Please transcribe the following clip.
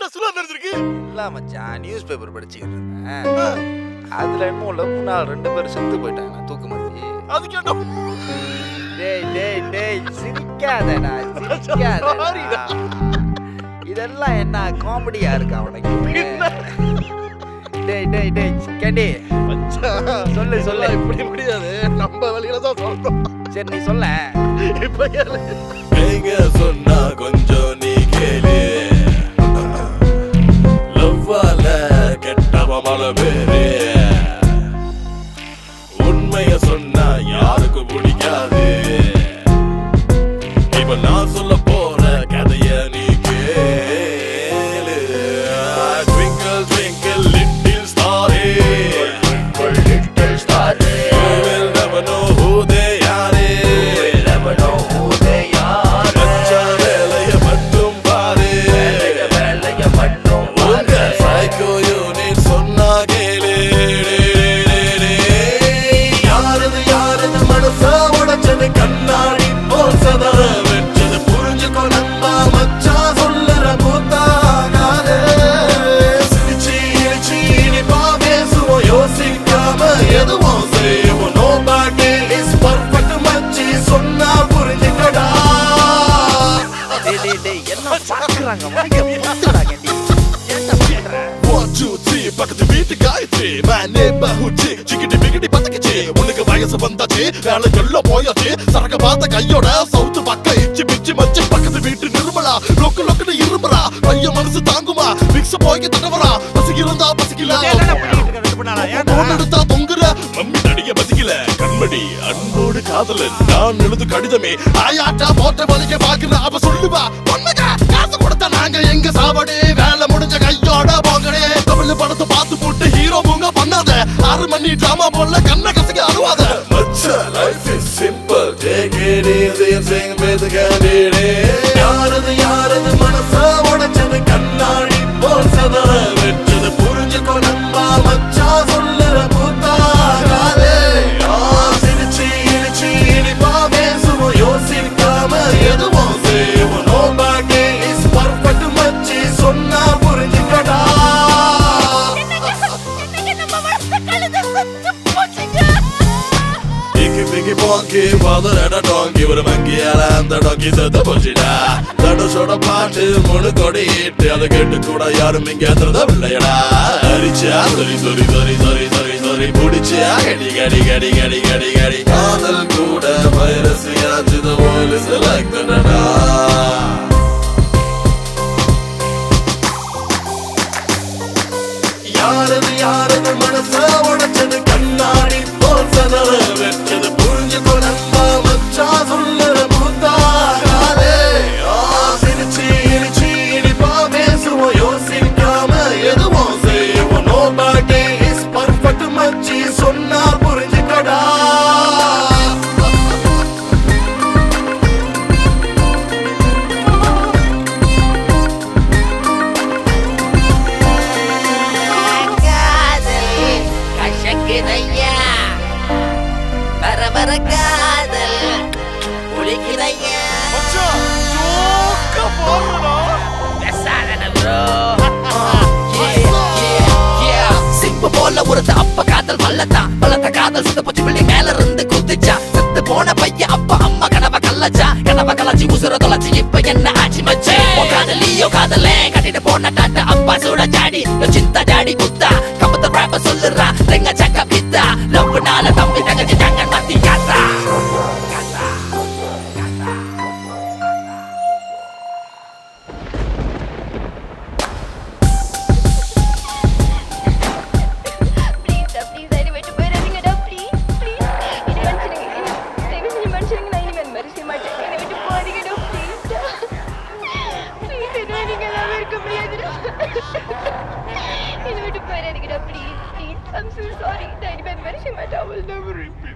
ஏன்டா சுலா தெரிஞ்சிருக்கு இல்ல மச்சான் நியூஸ் பேப்பர் படிச்சுக்கிட்டு இருந்தேன் அதுல என்னமோ லவ் நாள் ரெண்டு பேரும் செத்து போயிட்டாங்க தூக்கு மாட்டி அதுக்கு என்ன டேய் டேய் டேய் சிரிக்காதடா சிரிக்காதடா Sorryடா. இதெல்லாம் என்ன காமெடியா இருக்கு அவனுக்கு டேய் டேய் டேய் கேண்டி மச்சான் சொல்லு, சொல்லு. இதெல்லாம் இப்படி முடியாது நம்ம வழியில தான் சொல்றோம் சரி நீ சொல்ல இப்ப கேளு எங்க சொன்னா கொஞ்சம் நீ கேளு லவ்வால கெட்டவ மல பேரு உண்மைய சொன்னா யாருக்கு பிடிக்காது இப்ப நான் சொல்ல போற கதைய நீ கேளு ட்விங்கிள் ட்விங்கிள் லிட்டில் ஸ்டாரே little star You will never know who they are. மச்ச வேலைய மட்டும் பாரு உங்க psycho unit சொன்னா கேளு. யாரது யாரது மனச உடைச்சது கண்ணாடி போல் சதற வெச்சது புரிஞ்சுக்கோ நண்பா மச்சான் சொல்லுற கூத்தாகாது சிரிச்சு இழிச்சு இனிப்பா பேசுவோம் யோசிக்காம எதுவும் செய்வோம் nobody is perfect மச்சி சொன்னா புரிஞ்சுக்கடா டேய் டேய் டேய் என்ன பாக்குறாங்க வாங்க முத்துடா கேண்டி ஏன்டா பண்ற One, two, three, பக்கத்து வீட்டு காயத்ரி My neighborhood chick, சிக்கிட்டி பிக்கிட்டி பத்தக்கச்சி உனக்கு வயசு வந்தாச்சு வேலை எல்லாம் போயாச்சு சரக்க பார்த்த கையோட சவுத்து பக்கம் இச்சி பிச்சி மச்சி பக்கத்து வீட்டு நிர்மலா லொக்கு லொக்குன்னு இருமலா பையன் மனசு தாங்குமா மிக்ஸ் போய் தடவரா பசி இருந்தா பசிக்கல போன் எடுத்தா தொங்குற மம்மி நடிக பசிக்கல கண்மணி அன்போடு காதலன் நான் எழுது கடிதமே ஆயாட்டா போட்ட வலிக்க பாக்குற அவ சொல்லுவா பொண்ணுங்க காசு கொடுத்த நாங்க எங்க சாவடி வேலை முடிஞ்ச கையோட போங்கடே தமிழ் படத்தை பார்த்து போட்டு ஹீரோ பூங்க பண்ணாத ஆறு மணி டிராமா போல கண்ண கசக்க அழுவாத மச்ச life is simple take it easy and sing with கேண்டிடே யாரது யாரது மனச உடைச்சது கண்ணாடி போல் சதற வெச்சது புரிஞ்சுக்கோ நம்பா மச்சா சொல்லுற கூத்தாகாதே ஆ, சிரிச்சு இழிச்சு இனிப்பா பேசுவோம் யோசிக்காம எதுவும் செய்வோம் nobody is perfect மச்சி சொன்னா புரிஞ்சுக்கடா Icky picky ponky, father and a donkey ஒரு மங்கியால அந்த டாங்கி செத்து போச்சுடா தடுசோட பாட்டு முழு கொடி இட்டு அதை கேட்டு கூட யாரும் இங்க எத்துறத இல்லையடா அரிச்சா சரி சரி சரி சரி சரி சரி புடிச்சா கடி கடி கடி கடி கடி கடி காதல் கூட வைரஸ் யாச்சுத போலீஸ் லைக் தடடா யாரது யாரது மனச உடைச்சது கண்ணாடி போல் சதற வெச்சது புரிஞ்சு கொள்ளம்பா மச்சா சொல்லுற கூத்தாகாதே ஆ, சிரிச்சு இழிச்சு இனிப்பா பேசுவோம் யோசிக்காம எதுவும் செய்வோம் nobody is perfect மச்சி சொன்னா புரிஞ்சுக்கடா காதல் கசக்குதையா வர வர காதல் குளிக்குதையா பேசாதன bro. சிம்பு போல ஒரு அப்ப காதல் வல்லத்தான் வளர்த்த காதல் சித்த போச்சு பிள்ளை மேல இருந்து குதிச்சா செத்து போன பையன் அப்பா அம்மா கனவ கல்லச்சா கனவ கலச்சி உசுர தொலைச்சி இப்ப என்ன ஆச்சு மச்சே உன் காதலியோ காதலே கட்டிட்டு போன டாட்டா அப்பா சூட ஜாடி சிந்த ஜாடி குத்தா கம்பத்த ராப்ப சொல்லுறா ரெங்க சக்க பித்தா லவ்னால தம்பி தங்கச்சி தங்க மத்தி காத்தா காத்தா காத்தா ப்ளீஸ் ப்ளீஸ் என்னை விட்டு போயிடாதீங்கடா ப்ளீஸ் ப்ளீஸ் என்னை மன்னிச்சிடுங்க என்னை தயவு செஞ்சு மன்னிச்சிடுங்க நான் இனிமேல் அந்த மாதிரி செய்ய மாட்டேன் என்னை விட்டு போகாதீங்கடா ப்ளீஸ்டா ப்ளீஸ் என்ன நீங்க எல்லாம் இருக்க முடியாதுடா என்னை விட்டு போயிடாதீங்கடா please please I'm so sorry நான் இனிமேல் அந்த மாதிரி செய்ய மாட்டேன் I will never repeat